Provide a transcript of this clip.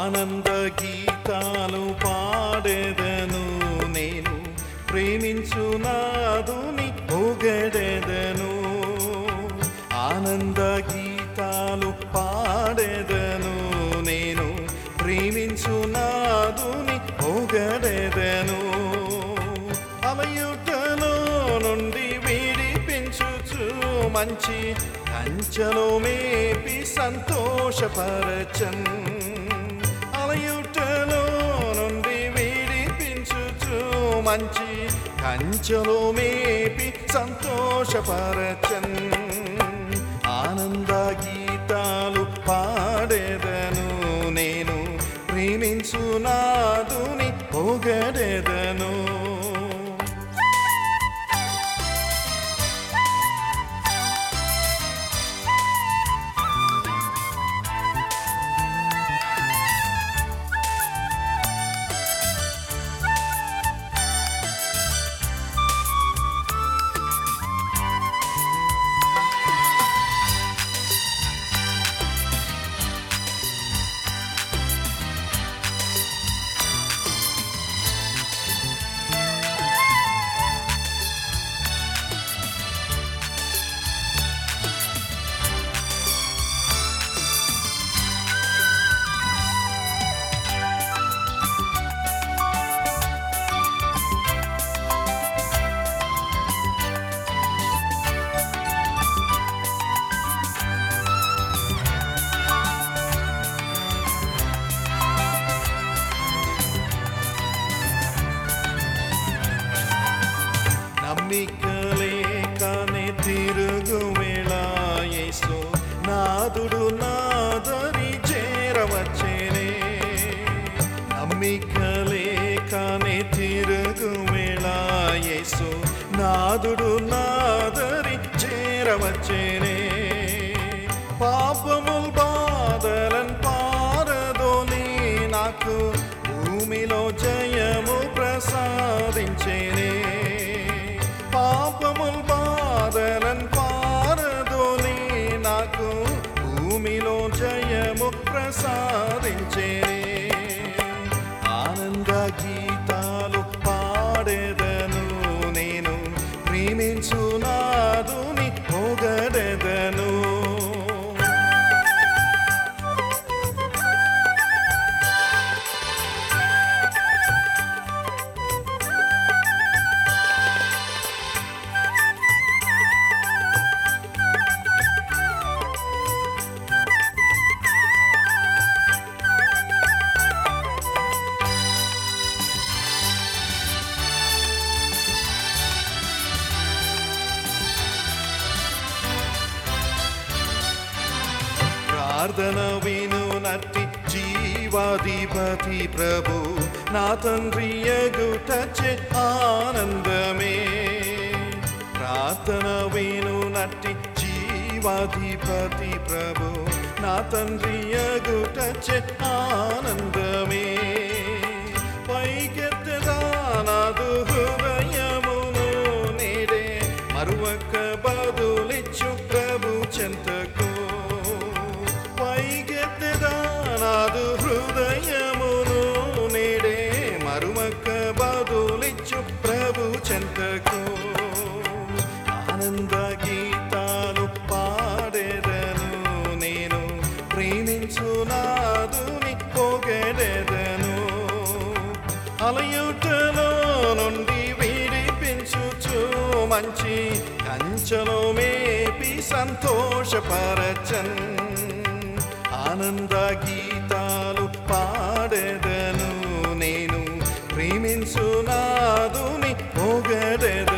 ఆనంద గీతాలు పాడెదను నేను ప్రేమించు నాదుని పొగడెదను ఆనంద గీతాలు పాడెదను నేను ప్రేమించు నాదుని పొగడెదను అలయుటలో నుండి విడిపించుచు మంచి కంచలో మేపి సంతోషపరచన్ అలయుటలో నుండి విడిపించుచు మంచి కంచలో మేపి సంతోషపరచన్ ఆనంద గీతాలు పాడెదను నేను ప్రేమించు నాదుని పొగడెదను నమ్మికలేకనే తిరుగు యేసు నాదుడు నాదరి చేరవచ్చేనే నమ్మికలేకనే తిరుగు యేసు నాదుడు నాదరి చేరవచ్చేనే పాపముల్ బాధలన్ పారదోని నాకు భూమిలో జయము ప్రసాదించేనే పాపముల్ బాధలన్ పారదోని నాకు భూమిలో జయము ప్రసాదించేనే ఆనంద గీతాలు పాడెదను నేను ప్రేమించు నాదుని పొగడెదను ప్రార్థన విను నట్టి జీవాధిపతి ప్రభు నా తండ్రి ఎగుటచే ఆనందమే ప్రార్థన విను నట్టి జీవాధిపతి ప్రభు నా తండ్రి ఎగుటచే ఆనందమే పైకెత్తదానదు హృదయమును నేడే మరువక బదులిచ్చు ప్రభు చెంతకు పైకెత్తదానదు హృదయమును నేడే మరువక బదులిచ్చు ప్రభు చెంతకు ఆనంద గీతాలు పాడెదను నేను ప్రేమించు నాదుని పొగడెదను అలయుటలో నుండి విడిపించుచు మంచి కంచలో మేపి సంతోషపరచన్ ఆనంద గీతాలు పాడెదను నేను ప్రేమించు నాదుని పొగడెదను